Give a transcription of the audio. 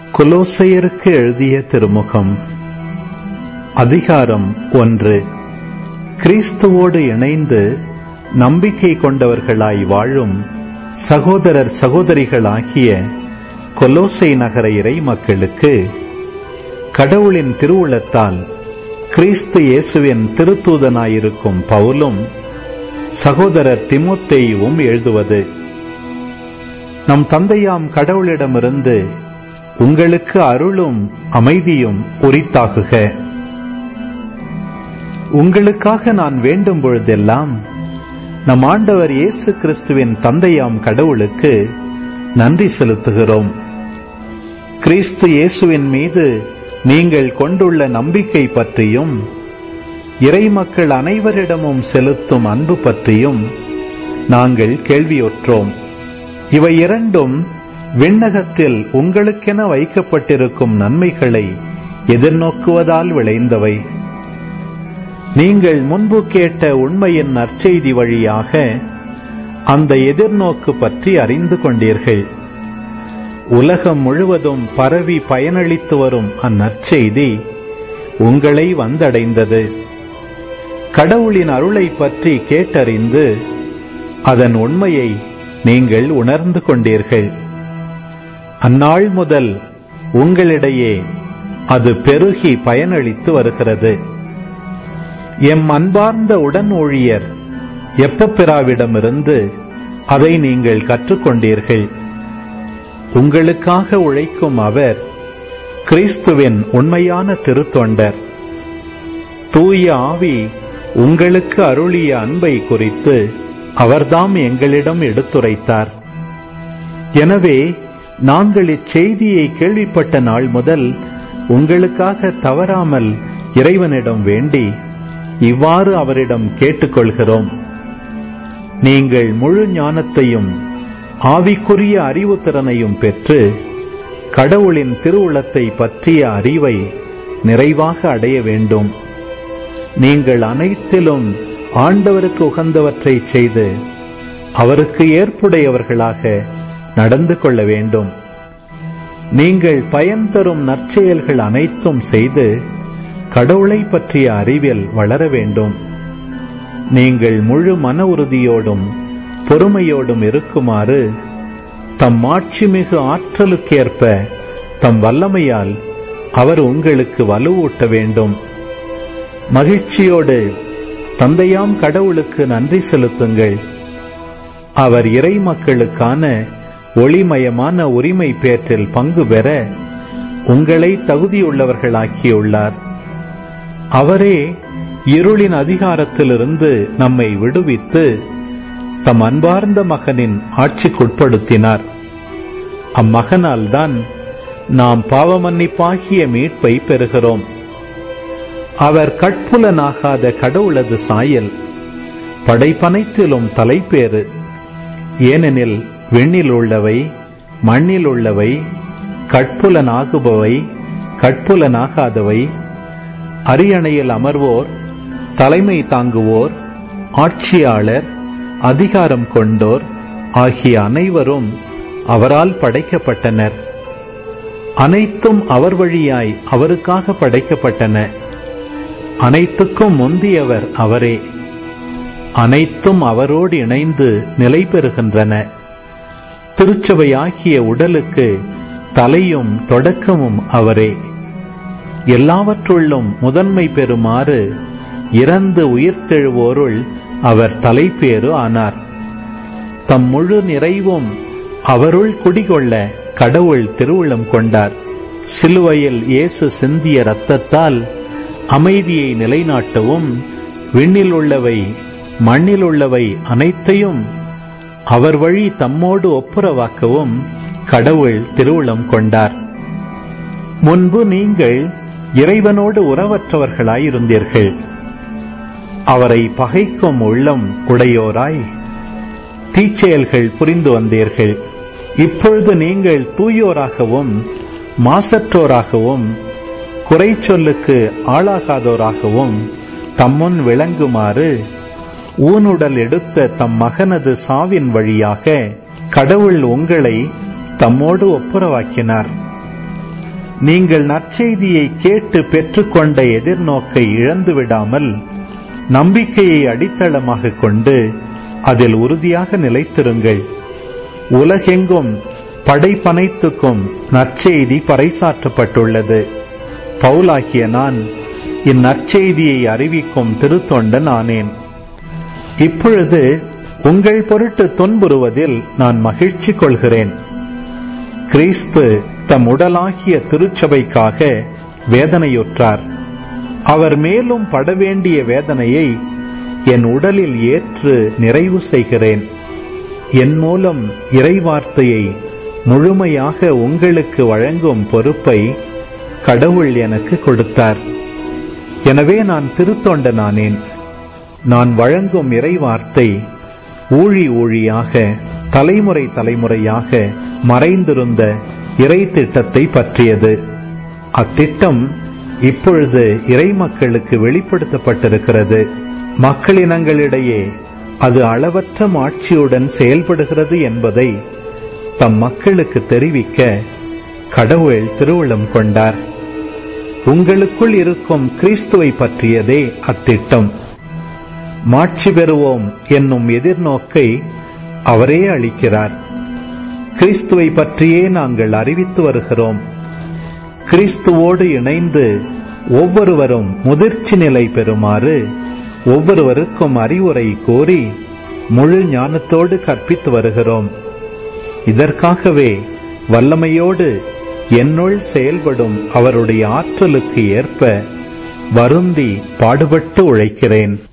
கொலோசையருக்கு எழுதிய திருமுகம் அதிகாரம் ஒன்று கிறிஸ்துவோடு இணைந்து நம்பிக்கை கொண்டவர்களாய் வாழும் சகோதரர் சகோதரிகளாகிய கொலோசை நகர இறை மக்களுக்கு கடவுளின் திருவுளத்தால் கிறிஸ்து இயேசுவின் திருத்தூதனாயிருக்கும் பவுலும் சகோதரர் திமுத்தேயுவும் எழுதுவது நம் தந்தையாம் கடவுளிடமிருந்து உங்களுக்கு அருளும் அமைதியும் உரித்தாகுக உங்களுக்காக நான் வேண்டும் பொழுதெல்லாம் நம் ஆண்டவர் இயேசு கிறிஸ்துவின் தந்தையாம் கடவுளுக்கு நன்றி செலுத்துகிறோம் கிறிஸ்து இயேசுவின் மீது நீங்கள் கொண்டுள்ள நம்பிக்கை பற்றியும் இறைமக்கள் அனைவரிடமும் செலுத்தும் அன்பு பற்றியும் நாங்கள் கேள்வியுற்றோம் இவை இரண்டும் விண்ணகத்தில் உங்களுக்கென வைக்கப்பட்டிருக்கும் நன்மைகளை எதிர்நோக்குவதால் விளைந்தவை நீங்கள் முன்பு கேட்ட உண்மையின் நற்செய்தி வழியாக அந்த எதிர்நோக்கு பற்றி அறிந்து கொண்டீர்கள் உலகம் முழுவதும் பரவி பயனளித்து வரும் அந்நற்செய்தி உங்களை வந்தடைந்தது கடவுளின் அருளை பற்றி கேட்டறிந்து அதன் உண்மையை நீங்கள் உணர்ந்து கொண்டீர்கள் அந்நாள் முதல் உங்களிடையே அது பெருகி பயனளித்து வருகிறது எம் அன்பார்ந்த உடன் ஊழியர் எப்பப்பிராவிடமிருந்து அதை நீங்கள் கற்றுக்கொண்டீர்கள் உங்களுக்காக உழைக்கும் அவர் கிறிஸ்துவின் உண்மையான திருத்தொண்டர் தூய ஆவி உங்களுக்கு அருளிய அன்பை குறித்து அவர்தாம் எங்களிடம் எடுத்துரைத்தார் எனவே நாங்கள் இச்செய்தியை கேள்விப்பட்ட நாள் முதல் உங்களுக்காக தவறாமல் இறைவனிடம் வேண்டி இவ்வாறு அவரிடம் கேட்டுக்கொள்கிறோம் நீங்கள் முழு ஞானத்தையும் ஆவிக்குரிய அறிவுத்திறனையும் பெற்று கடவுளின் திருவுளத்தை பற்றிய அறிவை நிறைவாக அடைய வேண்டும் நீங்கள் அனைத்திலும் ஆண்டவருக்கு உகந்தவற்றை செய்து அவருக்கு ஏற்புடையவர்களாக நடந்து கொள்ள வேண்டும் நீங்கள் பயன் தரும் நற்செயல்கள் அனைத்தும் செய்து கடவுளை பற்றிய அறிவில் வளர வேண்டும் நீங்கள் முழு மன உறுதியோடும் பொறுமையோடும் இருக்குமாறு தம் மாட்சிமிகு ஆற்றலுக்கேற்ப தம் வல்லமையால் அவர் உங்களுக்கு வலுவூட்ட வேண்டும் மகிழ்ச்சியோடு தந்தையாம் கடவுளுக்கு நன்றி செலுத்துங்கள் அவர் இறை மக்களுக்கான ஒளிமயமான உரிமை பேற்றில் பங்கு பெற உங்களை தகுதியுள்ளவர்களாக்கியுள்ளார் அவரே இருளின் அதிகாரத்திலிருந்து நம்மை விடுவித்து தம் அன்பார்ந்த மகனின் ஆட்சிக்குட்படுத்தினார் அம்மகனால் தான் நாம் பாவமன்னிப்பாகிய மீட்பை பெறுகிறோம் அவர் கட்புலனாகாத கடவுளது சாயல் படைப்பனைத்திலும் தலைப்பேறு ஏனெனில் விண்ணில் உள்ளவை மண்ணில் உள்ளவை கட்புலனாகுபவை கட்புலனாகாதவை அரியணையில் அமர்வோர் தலைமை தாங்குவோர் ஆட்சியாளர் அதிகாரம் கொண்டோர் ஆகிய அனைவரும் அவரால் படைக்கப்பட்டனர் அனைத்தும் அவர் வழியாய் அவருக்காக படைக்கப்பட்டன அனைத்துக்கும் முந்தியவர் அவரே அனைத்தும் அவரோடு இணைந்து நிலை பெறுகின்றன திருச்சபையாகிய உடலுக்கு தலையும் தொடக்கமும் அவரே எல்லாவற்றுள்ளும் முதன்மை பெறுமாறு இறந்து உயிர்த்தெழுவோருள் அவர் தலைப்பேறு ஆனார் தம் முழு நிறைவும் அவருள் குடிகொள்ள கடவுள் திருவுளம் கொண்டார் சிலுவையில் இயேசு சிந்திய இரத்தத்தால் அமைதியை நிலைநாட்டவும் விண்ணில் உள்ளவை மண்ணில் உள்ளவை அனைத்தையும் அவர் வழி தம்மோடு ஒப்புரவாக்கவும் கடவுள் திருவுளம் கொண்டார் முன்பு நீங்கள் இறைவனோடு உறவற்றவர்களாயிருந்தீர்கள் அவரை பகைக்கும் உள்ளம் உடையோராய் தீச்செயல்கள் புரிந்து வந்தீர்கள் இப்பொழுது நீங்கள் தூயோராகவும் மாசற்றோராகவும் குறை சொல்லுக்கு ஆளாகாதோராகவும் தம்முன் விளங்குமாறு ஊனுடல் எடுத்த தம் மகனது சாவின் வழியாக கடவுள் உங்களை தம்மோடு ஒப்புரவாக்கினார் நீங்கள் நற்செய்தியை கேட்டு பெற்றுக்கொண்ட எதிர்நோக்கை இழந்துவிடாமல் நம்பிக்கையை அடித்தளமாக கொண்டு அதில் உறுதியாக நிலைத்திருங்கள் உலகெங்கும் படைப்பனைத்துக்கும் நற்செய்தி பறைசாற்றப்பட்டுள்ளது பவுலாகிய நான் இந்நற்செய்தியை அறிவிக்கும் திருத்தொண்டன் ஆனேன் இப்பொழுது உங்கள் பொருட்டு துன்புறுவதில் நான் மகிழ்ச்சி கொள்கிறேன் கிறிஸ்து தம் உடலாகிய திருச்சபைக்காக வேதனையுற்றார் அவர் மேலும் படவேண்டிய வேதனையை என் உடலில் ஏற்று நிறைவு செய்கிறேன் என் மூலம் இறைவார்த்தையை முழுமையாக உங்களுக்கு வழங்கும் பொறுப்பை கடவுள் எனக்கு கொடுத்தார் எனவே நான் திருத்தொண்டனானேன் நான் வழங்கும் இறைவார்த்தை ஊழி ஊழியாக தலைமுறை தலைமுறையாக மறைந்திருந்த இறை திட்டத்தை பற்றியது அத்திட்டம் இப்பொழுது இறை மக்களுக்கு வெளிப்படுத்தப்பட்டிருக்கிறது மக்களினங்களிடையே அது அளவற்ற மாட்சியுடன் செயல்படுகிறது என்பதை தம் மக்களுக்கு தெரிவிக்க கடவுள் திருவுளம் கொண்டார் உங்களுக்குள் இருக்கும் கிறிஸ்துவை பற்றியதே அத்திட்டம் மாட்சி பெறுவோம் என்னும் எதிர்நோக்கை அவரே அளிக்கிறார் கிறிஸ்துவை பற்றியே நாங்கள் அறிவித்து வருகிறோம் கிறிஸ்துவோடு இணைந்து ஒவ்வொருவரும் முதிர்ச்சி நிலை பெறுமாறு ஒவ்வொருவருக்கும் அறிவுரை கோரி முழு ஞானத்தோடு கற்பித்து வருகிறோம் இதற்காகவே வல்லமையோடு என்னுள் செயல்படும் அவருடைய ஆற்றலுக்கு ஏற்ப வருந்தி பாடுபட்டு உழைக்கிறேன்